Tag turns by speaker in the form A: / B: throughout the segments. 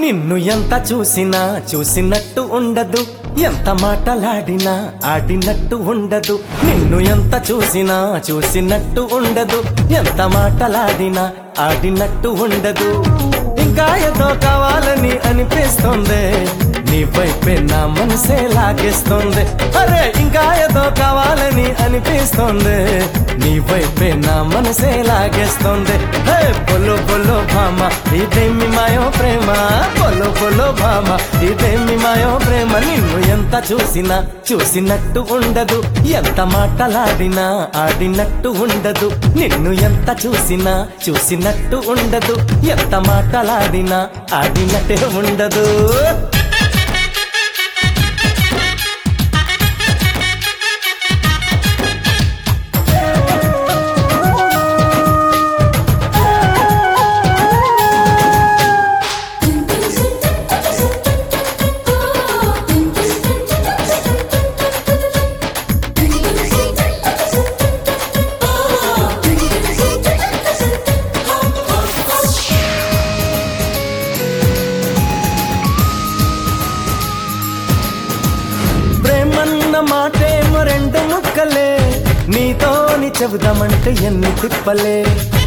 A: నిన్ను ఎంత చూసినా చూసినట్టు ఉండదు ఎంత మాటలాడినా ఆడినట్టు ఉండదు నిన్ను ఎంత చూసినా చూసినట్టు ఉండదు ఎంత మాటలాడినా ఆడినట్టు ఉండదు ఇంకా ఏదో కావాలని అనిపిస్తుంది నీ వైపే నా మనసే లాగేస్తుంది అరే ఇంకా ఏదో కావాలని అనిపిస్తుంది నీ వైపే నా మనసే లాగేస్తుంది హే బొల్లో బొల్లో భామ ఇదేమి మాయో ప్రేమ బొల్లో బొల్లో భామ ఇదేమి మాయో ప్రేమ నిన్ను ఎంత చూసినా చూసినట్టు ఉండదు ఎంత మాటలాడినా ఆడినట్టు ఉండదు నిన్ను ఎంత చూసినా చూసినట్టు ఉండదు ఎంత మాటలాడినా ఆడినట్టే ఉండదు ప్రేమన్న మాటేమో రెండు ముక్కలే నీతోని చెబుదామంటే ఎన్ని తిప్పలే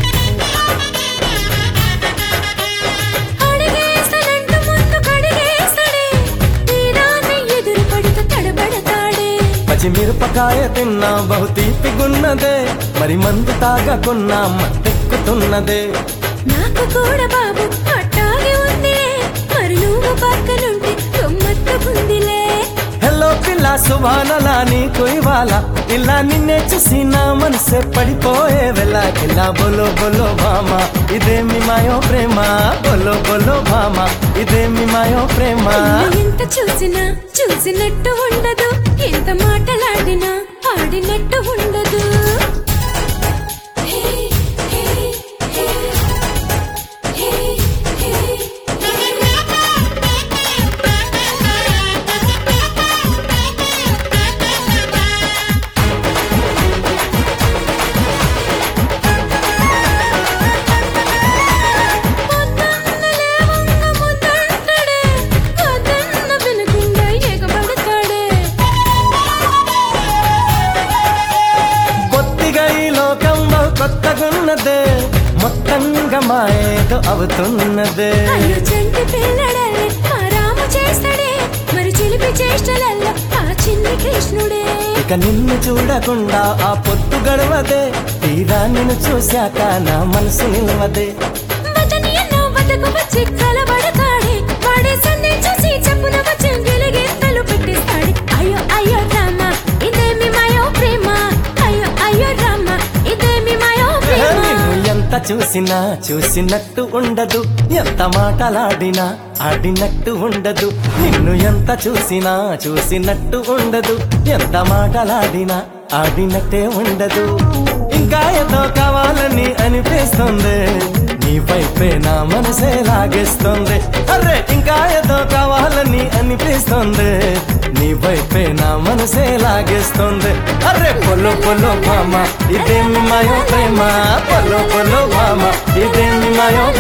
B: అడిగేస్తానంటూ ముందు కడిగేస్తాడే తీరాన్ని ఎదురు పడుతూ తడబడతాడే
A: పచ్చిమిరపకాయ తిన్నా బహు తీపిగున్నదే మరి మందు తాగకున్నా మత్తెక్కుతున్నదే
B: నాకు కూడా బాబు అట్టాగే ఉంది మరి నువ్వు పక్కనుంటే గమ్మత్తుకుందిలే
A: హలో పిల్ల సుభానలా నీకు ఇవాళ ఇలా నిన్నే చూసి నా మనసే పడిపోయే వెళ్ళ ఇలా బొలో బొలో భామ ఇదేమి మాయో ప్రేమ బొలో బొలో భామ ఇదేమి మాయో ప్రేమ
B: నిన్ను ఎంత చూసినా చూసినట్టు ఉండదు ఎంత మాటలాడినా ఆడినట్టు ఉండదు పొద్దున్న లేవంగ ముద్దంటాడే, వద్దన్న వినకుండా ఎగబడతాడే.
A: బొత్తిగా ఈ లోకంలో కొత్తగున్నదే మొత్తంగా మాయేదో అవుతున్నదే
B: అయ్యో చంటి పిల్లడల్లే మా రాము చేస్తాడే మరి చిలిపి చేష్టలల్లో ఆ చిన్ని కృష్ణుడే
A: ఇక నిన్ను చూడకుండా ఆ పొత్తు గడవదే తీరా నిన్ను చూశాక నా మనసు నిలవదే
B: వదని ఎన్నో వద్దకు వచ్చి కలబడతాడే వాడే సందే చూసి చెప్పున వచ్చి గిలిగింతలు పెట్టిస్తాడే అయ్యో అయ్యో రామ ఇదేమి మాయో ప్రేమ అయ్యో అయ్యో రామ ఇదేమి మాయో ప్రేమ
A: నిన్ను ఎంత చూసినా చూసినట్టు ఉండదు ఎంత మాటలాడినా ఆడినట్టు ఉండదు నిన్ను ఎంత చూసినా చూసినట్టు ఉండదు ఎంత మాటలాడినా ఆడినట్టే ఉండదు ఇంకా ఏదో కావాలని అనిపిస్తుంది నీ వైపే నా మనసే లాగేస్తుంది అరే ఇంకా ఏదో కావాలని అనిపిస్తుంది నీ వైపే నా మనసే లాగేస్తుంది అరే పొలో పొలో భామ ఇదేమి మాయో ప్రేమ పొలో పొలో భామ ఇదేమి మాయో